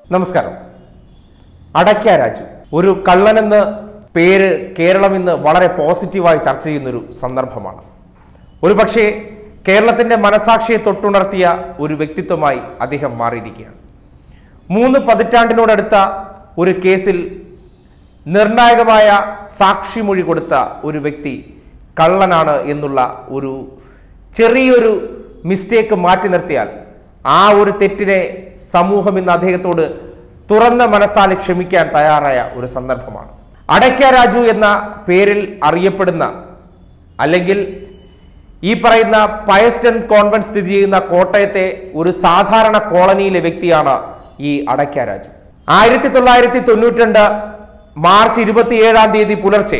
നമസ്കാരം അടയ്ക്ക രാജു ഒരു കള്ളനെന്ന് പേര് കേരളം ഇന്ന് വളരെ പോസിറ്റീവായി ചർച്ച ചെയ്യുന്നൊരു സന്ദർഭമാണ് ഒരു പക്ഷേ കേരളത്തിന്റെ മനസാക്ഷിയെ തൊട്ടുണർത്തിയ ഒരു വ്യക്തിത്വമായി അദ്ദേഹം മാറിയിരിക്കുകയാണ് മൂന്ന് പതിറ്റാണ്ടിനോടടുത്ത ഒരു കേസിൽ നിർണായകമായ സാക്ഷിമൊഴി കൊടുത്ത ഒരു വ്യക്തി കള്ളനാണ് എന്നുള്ള ഒരു ചെറിയൊരു മിസ്റ്റേക്ക് മാറ്റി നിർത്തിയാൽ ആ ഒരു തെറ്റിനെ സമൂഹം ഇന്ന് അദ്ദേഹത്തോട് തുറന്ന മനസ്സാലെ ക്ഷമിക്കാൻ തയ്യാറായ ഒരു സന്ദർഭമാണ് അടയ്ക്ക രാജു എന്ന പേരിൽ അറിയപ്പെടുന്ന അല്ലെങ്കിൽ ഈ പറയുന്ന പയസ്റ്റൺ കോൺവെന്റ് സ്ഥിതി ചെയ്യുന്ന കോട്ടയത്തെ ഒരു സാധാരണ കോളനിയിലെ വ്യക്തിയാണ് ഈ അടയ്ക്ക രാജു ആയിരത്തി തൊള്ളായിരത്തി തൊണ്ണൂറ്റിരണ്ട് മാർച്ച് ഇരുപത്തിയേഴാം തീയതി പുലർച്ചെ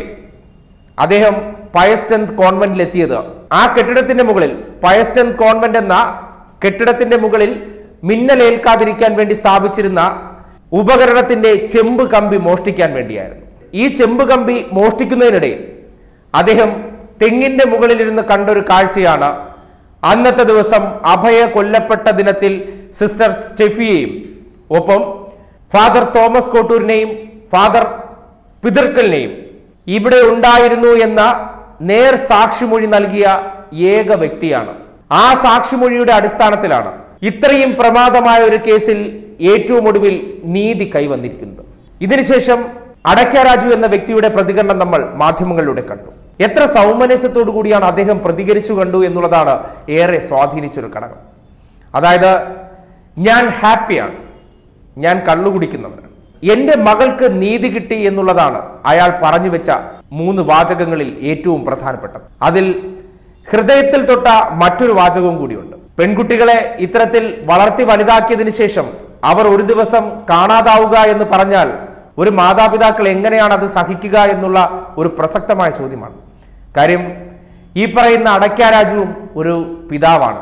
അദ്ദേഹം പയസ്റ്റൺ കോൺവെന്റിൽ എത്തിയത് ആ കെട്ടിടത്തിന്റെ മുകളിൽ പയസ്റ്റൺ കോൺവെന്റ് എന്ന കെട്ടിടത്തിന്റെ മുകളിൽ മിന്നലേൽക്കാതിരിക്കാൻ വേണ്ടി സ്ഥാപിച്ചിരുന്ന ഉപകരണത്തിന്റെ ചെമ്പ് കമ്പി മോഷ്ടിക്കാൻ വേണ്ടിയായിരുന്നു ഈ ചെമ്പ് കമ്പി മോഷ്ടിക്കുന്നതിനിടയിൽ അദ്ദേഹം തെങ്ങിന്റെ മുകളിലിരുന്ന് കണ്ടൊരു കാഴ്ചയാണ് അന്നത്തെ ദിവസം അഭയ കൊല്ലപ്പെട്ട ദിനത്തിൽ സിസ്റ്റർ സ്റ്റെഫിയെയും ഒപ്പം ഫാദർ തോമസ് കോട്ടൂരിനെയും ഫാദർ പിതൃക്കലിനെയും ഇവിടെ ഉണ്ടായിരുന്നു എന്ന നേർ സാക്ഷിമൊഴി നൽകിയ ഏക വ്യക്തിയാണ് ആ സാക്ഷിമൊഴിയുടെ അടിസ്ഥാനത്തിലാണ് ഇത്രയും പ്രമാദമായ ഒരു കേസിൽ ഏറ്റവും ഒടുവിൽ നീതി കൈവന്നിരിക്കുന്നത് ഇതിനുശേഷം അടയ്ക്ക രാജു എന്ന വ്യക്തിയുടെ പ്രതികരണം നമ്മൾ മാധ്യമങ്ങളിലൂടെ കണ്ടു എത്ര സൗമനസ്യത്തോടു കൂടിയാണ് അദ്ദേഹം പ്രതികരിച്ചു കണ്ടു എന്നുള്ളതാണ് ഏറെ സ്വാധീനിച്ചൊരു ഘടകം അതായത് ഞാൻ ഹാപ്പിയാണ് ഞാൻ കള്ളു കുടിക്കുന്നവനാണ് എന്റെ മകൾക്ക് നീതി കിട്ടി എന്നുള്ളതാണ് അയാൾ പറഞ്ഞു വെച്ച മൂന്ന് വാചകങ്ങളിൽ ഏറ്റവും പ്രധാനപ്പെട്ടത് അതിൽ ഹൃദയത്തിൽ തൊട്ട മറ്റൊരു വാചകവും കൂടിയുണ്ട് പെൺകുട്ടികളെ ഇത്തരത്തിൽ വളർത്തി വലുതാക്കിയതിനു ശേഷം അവർ ഒരു ദിവസം കാണാതാവുക എന്ന് പറഞ്ഞാൽ ഒരു മാതാപിതാക്കൾ എങ്ങനെയാണ് അത് സഹിക്കുക എന്നുള്ള ഒരു പ്രസക്തമായ ചോദ്യമാണ് കാര്യം ഈ പറയുന്ന അടയ്ക്ക രാജുവും ഒരു പിതാവാണ്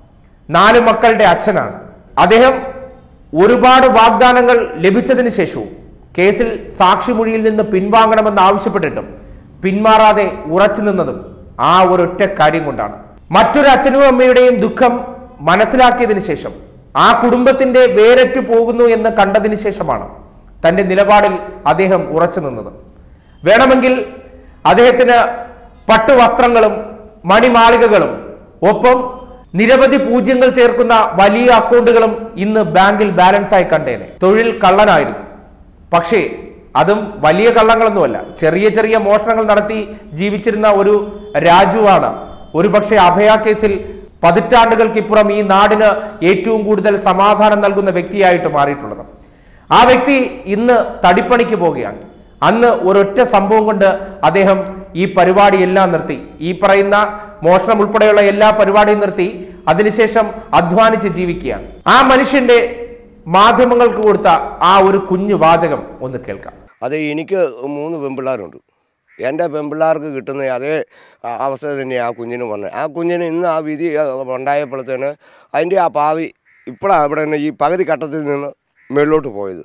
നാല് മക്കളുടെ അച്ഛനാണ് അദ്ദേഹം ഒരുപാട് വാഗ്ദാനങ്ങൾ ലഭിച്ചതിന് ശേഷവും കേസിൽ സാക്ഷിമൊഴിയിൽ നിന്ന് പിൻവാങ്ങണമെന്ന് ആവശ്യപ്പെട്ടിട്ടും പിന്മാറാതെ ഉറച്ചു നിന്നതും ആ ഒരൊറ്റ കാര്യം കൊണ്ടാണ് മറ്റൊരു അച്ഛനും അമ്മയുടെയും ദുഃഖം മനസ്സിലാക്കിയതിനു ശേഷം ആ കുടുംബത്തിന്റെ വേരറ്റു പോകുന്നു എന്ന് കണ്ടതിന് ശേഷമാണ് തന്റെ നിലപാടിൽ അദ്ദേഹം ഉറച്ചു നിന്നത് വേണമെങ്കിൽ അദ്ദേഹത്തിന് പട്ടുവസ്ത്രങ്ങളും മണിമാളികകളും ഒപ്പം നിരവധി പൂജ്യങ്ങൾ ചേർക്കുന്ന വലിയ അക്കൗണ്ടുകളും ഇന്ന് ബാങ്കിൽ ബാലൻസ് ആയി കണ്ടേനെ തൊഴിൽ കള്ളനായിരുന്നു പക്ഷേ അതും വലിയ കള്ളങ്ങളൊന്നുമല്ല ചെറിയ ചെറിയ മോഷണങ്ങൾ നടത്തി ജീവിച്ചിരുന്ന ഒരു രാജുവാണ് ഒരു പക്ഷേ അഭയ കേസിൽ പതിറ്റാണ്ടുകൾക്കിപ്പുറം ഈ നാടിന് ഏറ്റവും കൂടുതൽ സമാധാനം നൽകുന്ന വ്യക്തിയായിട്ട് മാറിയിട്ടുള്ളത് ആ വ്യക്തി ഇന്ന് തടിപ്പണിക്ക് പോവുകയാണ് അന്ന് ഒരൊറ്റ സംഭവം കൊണ്ട് അദ്ദേഹം ഈ പരിപാടി എല്ലാം നിർത്തി ഈ പറയുന്ന മോഷണം ഉൾപ്പെടെയുള്ള എല്ലാ പരിപാടിയും നിർത്തി അതിനുശേഷം അധ്വാനിച്ച് ജീവിക്കുകയാണ് ആ മനുഷ്യന്റെ മാധ്യമങ്ങൾക്ക് കൊടുത്ത ആ ഒരു കുഞ്ഞു വാചകം ഒന്ന് കേൾക്കാം അത് എനിക്ക് മൂന്ന് പെൺപിള്ളേരുണ്ട് എൻ്റെ പെൺപിള്ളേർക്ക് കിട്ടുന്ന അതേ അ- അവസ്ഥ തന്നെ ആ കുഞ്ഞിന് വന്നത് ആ കുഞ്ഞിന് ഇന്ന് ആ വിധി ആ, ഉണ്ടായപ്പോഴത്തേന് അതിൻ്റെ ആ പാവി ഇപ്പോഴാണ് അവിടെ നിന്ന് ഈ പകുതി ഘട്ടത്തിൽ നിന്ന് മുകളിലോട്ട് പോയത്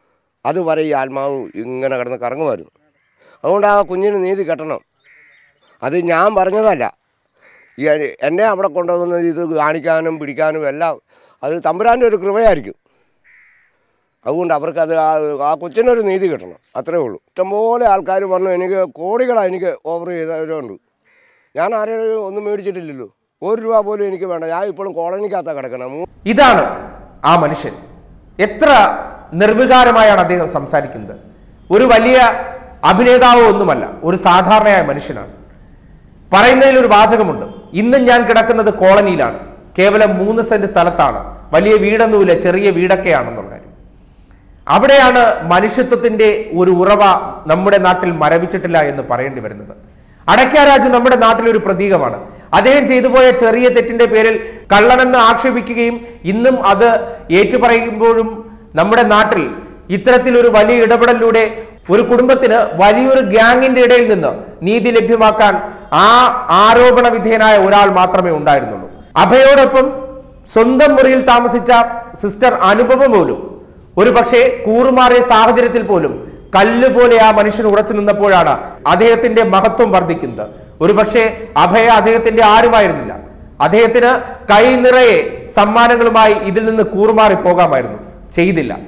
അതുവരെ ഈ ആത്മാവ് ഇങ്ങനെ കിടന്ന് കറങ്ങുമായിരുന്നു അതുകൊണ്ട് ആ കുഞ്ഞിന് നീതി കെട്ടണം അത് ഞാൻ പറഞ്ഞതല്ല ഈ എന്നെ അവിടെ കൊണ്ടുവന്ന് ഇത് കാണിക്കാനും പിടിക്കാനും എല്ലാം അത് തമ്പുരാൻ്റെ ഒരു കൃപയായിരിക്കും അതുകൊണ്ട് അവർക്കത് ആ ആ കൊച്ചിനൊരു നീതി കിട്ടണം അത്രേ ഉള്ളൂ ഇഷ്ടംപോലെ ആൾക്കാർ പറഞ്ഞു എനിക്ക് കോടികളാണ് എനിക്ക് ഓഫർ ചെയ്തവരുണ്ട് ഞാൻ ആരെയും ഒന്നും മേടിച്ചിട്ടില്ലല്ലോ ഒരു രൂപ പോലും എനിക്ക് വേണ്ട ഞാൻ ഇപ്പോഴും കോളനിക്കകത്താണ് കിടക്കണം മൂ- ഇതാണ് ആ മനുഷ്യൻ എത്ര നിർവികാരമായാണ് അദ്ദേഹം സംസാരിക്കുന്നത് ഒരു വലിയ അഭിനേതാവോ ഒന്നുമല്ല ഒരു സാധാരണയായ മനുഷ്യനാണ് പറയുന്നതിൽ ഒരു വാചകമുണ്ട് ഇന്നും ഞാൻ കിടക്കുന്നത് കോളനിയിലാണ് കേവലം മൂന്ന് സെന്റ് സ്ഥലത്താണ് വലിയ വീടൊന്നുമില്ല ചെറിയ വീടൊക്കെയാണെന്നുള്ള കാര്യം അവിടെയാണ് മനുഷ്യത്വത്തിന്റെ ഒരു ഉറവ നമ്മുടെ നാട്ടിൽ മരവിച്ചിട്ടില്ല എന്ന് പറയേണ്ടി വരുന്നത് അടയ്ക്ക രാജു നമ്മുടെ നാട്ടിൽ ഒരു പ്രതീകമാണ് അദ്ദേഹം ചെയ്തു പോയ ചെറിയ തെറ്റിന്റെ പേരിൽ കള്ളനെന്ന് ആക്ഷേപിക്കുകയും ഇന്നും അത് ഏറ്റുപറയുമ്പോഴും നമ്മുടെ നാട്ടിൽ ഇത്തരത്തിലൊരു വലിയ ഇടപെടലിലൂടെ ഒരു കുടുംബത്തിന് വലിയൊരു ഗ്യാങ്ങിന്റെ ഇടയിൽ നിന്ന് നീതി ലഭ്യമാക്കാൻ ആ ആരോപണ വിധേയനായ ഒരാൾ മാത്രമേ ഉണ്ടായിരുന്നുള്ളൂ അഭയോടൊപ്പം സ്വന്തം മുറിയിൽ താമസിച്ച സിസ്റ്റർ അനുപമ പോലും ഒരു പക്ഷേ കൂറുമാറിയ സാഹചര്യത്തിൽ പോലും കല്ല് പോലെ ആ മനുഷ്യൻ ഉറച്ചു നിന്നപ്പോഴാണ് അദ്ദേഹത്തിന്റെ മഹത്വം വർദ്ധിക്കുന്നത് ഒരു പക്ഷേ അഭയ അദ്ദേഹത്തിന്റെ ആരുമായിരുന്നില്ല അദ്ദേഹത്തിന് കൈ നിറയെ സമ്മാനങ്ങളുമായി ഇതിൽ നിന്ന് കൂറുമാറി പോകാമായിരുന്നു ചെയ്തില്ല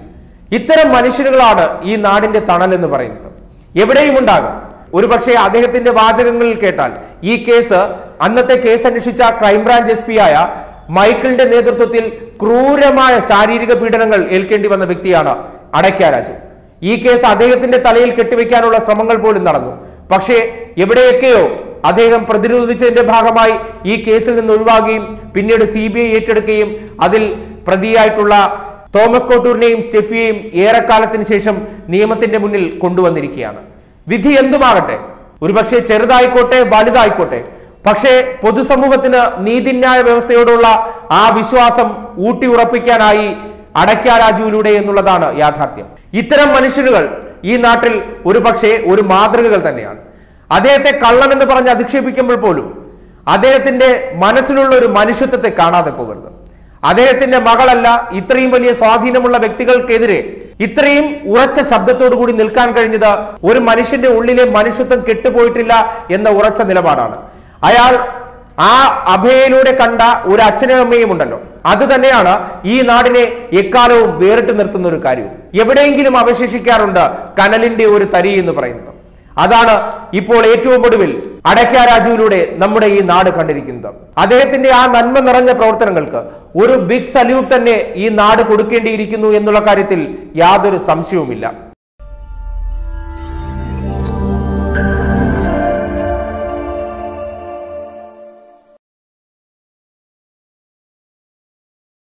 ഇത്തരം മനുഷ്യരുകളാണ് ഈ നാടിന്റെ തണൽ എന്ന് പറയുന്നത് എവിടെയും ഉണ്ടാകും ഒരുപക്ഷെ അദ്ദേഹത്തിന്റെ വാചകങ്ങളിൽ കേട്ടാൽ ഈ കേസ് അന്നത്തെ കേസ് അന്വേഷിച്ച ക്രൈംബ്രാഞ്ച് എസ് പി ആയ മൈക്കിളിന്റെ നേതൃത്വത്തിൽ ക്രൂരമായ ശാരീരിക പീഡനങ്ങൾ ഏൽക്കേണ്ടി വന്ന വ്യക്തിയാണ് അടയ്ക്ക രാജു ഈ കേസ് അദ്ദേഹത്തിന്റെ തലയിൽ കെട്ടിവെക്കാനുള്ള ശ്രമങ്ങൾ പോലും നടന്നു പക്ഷേ എവിടെയൊക്കെയോ അദ്ദേഹം പ്രതിരോധിച്ചതിന്റെ ഭാഗമായി ഈ കേസിൽ നിന്ന് ഒഴിവാകുകയും പിന്നീട് സി ബി ഐ ഏറ്റെടുക്കുകയും അതിൽ പ്രതിയായിട്ടുള്ള തോമസ് കോട്ടൂരിനെയും സ്റ്റെഫിയെയും ഏറെക്കാലത്തിന് ശേഷം നിയമത്തിന്റെ മുന്നിൽ കൊണ്ടുവന്നിരിക്കുകയാണ് വിധി എന്തുമാകട്ടെ ഒരുപക്ഷെ ചെറുതായിക്കോട്ടെ വലുതായിക്കോട്ടെ പക്ഷേ പൊതുസമൂഹത്തിന് നീതിന്യായ വ്യവസ്ഥയോടുള്ള ആ വിശ്വാസം ഊട്ടി ഉറപ്പിക്കാനായി അടയ്ക്ക രാജുവിലൂടെ എന്നുള്ളതാണ് യാഥാർത്ഥ്യം ഇത്തരം മനുഷ്യരുകൾ ഈ നാട്ടിൽ ഒരുപക്ഷെ ഒരു മാതൃകകൾ തന്നെയാണ് അദ്ദേഹത്തെ കള്ളൻ എന്ന് പറഞ്ഞ് അധിക്ഷേപിക്കുമ്പോൾ പോലും അദ്ദേഹത്തിന്റെ മനസ്സിലുള്ള ഒരു മനുഷ്യത്വത്തെ കാണാതെ പോകരുത് അദ്ദേഹത്തിന്റെ മകളല്ല ഇത്രയും വലിയ സ്വാധീനമുള്ള വ്യക്തികൾക്കെതിരെ ഇത്രയും ഉറച്ച ശബ്ദത്തോടു കൂടി നിൽക്കാൻ കഴിഞ്ഞത് ഒരു മനുഷ്യന്റെ ഉള്ളിലെ മനുഷ്യത്വം കെട്ടുപോയിട്ടില്ല എന്ന ഉറച്ച നിലപാടാണ് അയാൾ ആ അഭയയിലൂടെ കണ്ട ഒരു അച്ഛനും അമ്മയും ഉണ്ടല്ലോ അത് തന്നെയാണ് ഈ നാടിനെ എക്കാലവും വേറിട്ട് നിർത്തുന്ന ഒരു കാര്യം എവിടെയെങ്കിലും അവശേഷിക്കാറുണ്ട് കനലിന്റെ ഒരു തരി എന്ന് പറയുന്നത് അതാണ് ഇപ്പോൾ ഏറ്റവും ഒടുവിൽ അടയ്ക്ക രാജുവിലൂടെ നമ്മുടെ ഈ നാട് കണ്ടിരിക്കുന്നത് അദ്ദേഹത്തിന്റെ ആ നന്മ നിറഞ്ഞ പ്രവർത്തനങ്ങൾക്ക് ഒരു ബിഗ് സല്യൂട്ട് തന്നെ ഈ നാട് കൊടുക്കേണ്ടിയിരിക്കുന്നു എന്നുള്ള കാര്യത്തിൽ യാതൊരു സംശയവുമില്ല